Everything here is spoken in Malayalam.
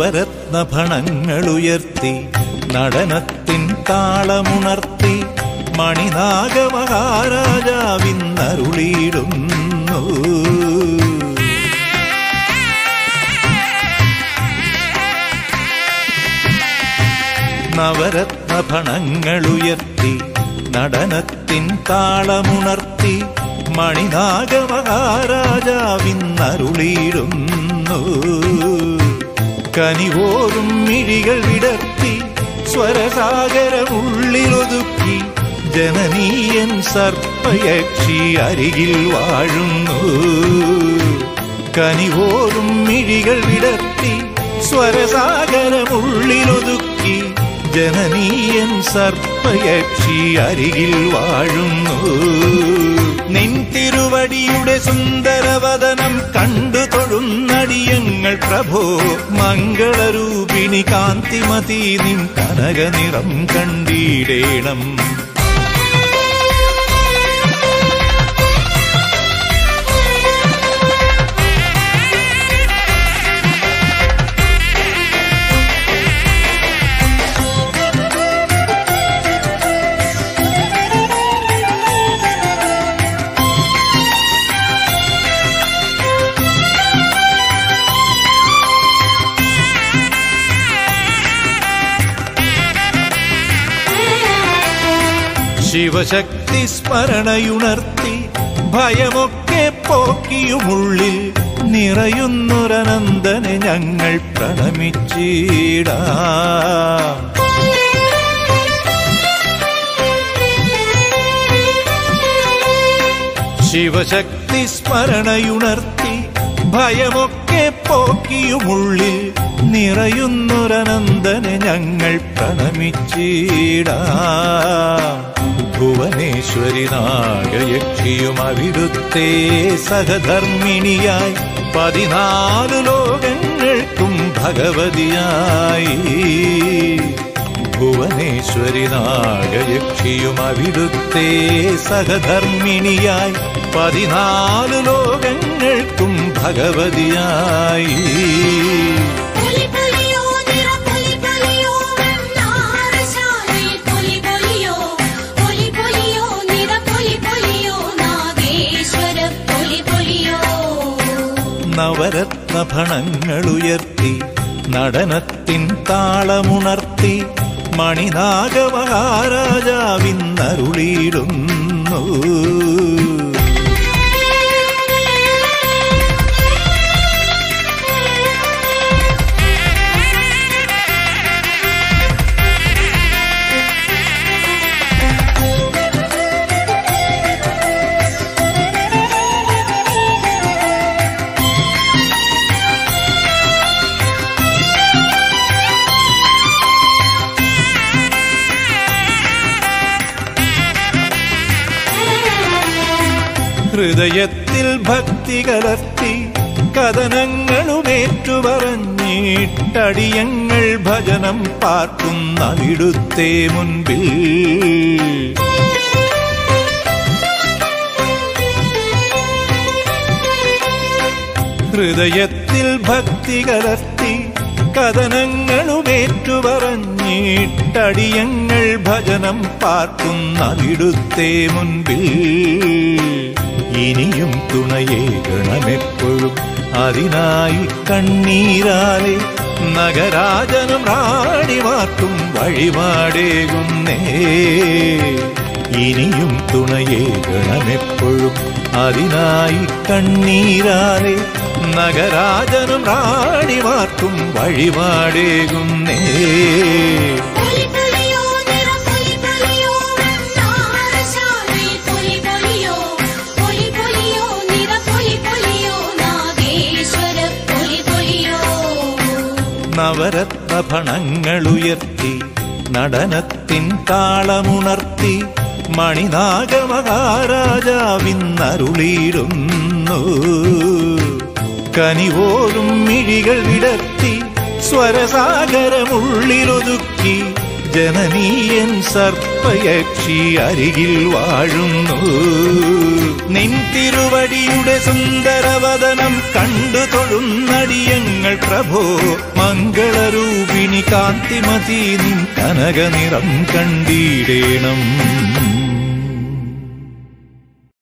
നവരത്ന ഫണങ്ങളുയർത്തി നടനത്തിൻ താളമുണർത്തി മണിനാഗമഹാരാജാവിന്നരുളിയിടുന്നു നവരത്ന ഫണങ്ങളുയർത്തി നടനത്തിൻ താളമുണർത്തി മണിനാഗമഹാരാജാവിന്നരുളിയിടുന്നു കനിവോറും മിഴികൾ വിടർത്തി സ്വരസാഗരമുള്ളിലൊതുക്കി ജനനീയൻ സർപ്പയക്ഷി അരികിൽ വാഴുന്നു കനിവോറും മിഴികൾ വിടർത്തി സ്വരസാഗരമുള്ളിലൊതുക്കി ജനനീയൻ സർപ്പയക്ഷി അരികിൽ വാഴുന്നു നിൻ തിരുവടിയുടെ സുന്ദരവദനം കണ്ടു തൊഴുന്നടിയങ്ങൾ പ്രഭോ മംഗളരൂപിണി കാന്തിമതി നിൻ കനകനിറം കണ്ടിടേണം ശിവശക്തി സ്മരണയുണർത്തി ഭയമൊക്കെ പോക്കിയുമുള്ളിൽ നിറയുന്നൊരനന്ദനെ ഞങ്ങൾ പ്രണമിച്ചിടാം ശിവശക്തി സ്മരണയുണർത്തി ഭയമൊക്കെ പോക്കിയുമുള്ളിൽ നിറയുന്നൊരനന്ദനെ ഞങ്ങൾ പ്രണമിച്ചിടാം ഭുവനേശ്വരി നാഗയക്ഷിയും അവിടുത്തെ സഹധർമ്മിണിയായി പതിനാലു ലോകങ്ങൾക്കും ഭഗവതിയായി ഭുവനേശ്വരി നാഗയക്ഷിയും അവിടുത്തെ സഹധർമ്മിണിയായി പതിനാലു ലോകങ്ങൾക്കും ഭഗവതിയായി പുലി പുലിയോ നിറ പുലി പുലിയോ നാരശാലി പുലി പുലിയോ പുലി പുലിയോ നിറ പുലി പുലിയോ നാഗേശ്വര പുലി പുലിയോ നവരത്ന ഫണങ്ങളുയർത്തി നടനത്തിൻ താളമുണർത്തി മണിനാഗമഹാരാജാവിന്നരുളിയിടുന്നു ഹൃദയത്തിൽ ഭക്തി കലർത്തി കഥനങ്ങളുമേറ്റു പറഞ്ഞിട്ടടിയങ്ങൾ ഭജനം പാർക്കുന്ന അവിടുത്തെ മുൻപിൽ ഹൃദയത്തിൽ ഭക്തി കലർത്തി കഥനങ്ങളുമേറ്റു പറഞ്ഞിട്ടടിയങ്ങൾ ഭജനം പാർക്കുന്ന അവിടുത്തെ മുൻപിൽ ഇനിയും തുണയേകണമെപ്പോഴും അതിനായി കണ്ണീരാലെ നഗരാജനും റാണിമാർക്കും വഴിപാടേകുന്നേ ഇനിയും തുണയേകണമെപ്പോഴും അതിനായി കണ്ണീരാലെ നഗരാജനും റാണിമാർക്കും വഴിപാടേകുന്നേ പുലി പുലിയോ നിറ പുലി പുലിയോ നാരശാലി പുലി പുലിയോ പുലി പുലിയോ നിറ പുലി പുലിയോ നാഗേശ്വര പുലി പുലിയോ നവരത്ന ഫണങ്ങളുയർത്തി നടനത്തിൻ താളമുണർത്തി മണിനാഗമഹാരാജാവിന്നരുളിയിടുന്നു കനിവോറും മിഴികൾ വിടർത്തി സ്വരസാഗരമുള്ളിലൊതുക്കി ജനനീയൻ സർപ്പയക്ഷി അരികിൽ വാഴുന്നു നിൻ തിരുവടിയുടെ സുന്ദരവദനം കണ്ടു തൊഴുന്നടിയങ്ങൾ പ്രഭോ മംഗളരൂപിണി കാന്തിമതി നിൻ കനക നിറം കണ്ടിടേണം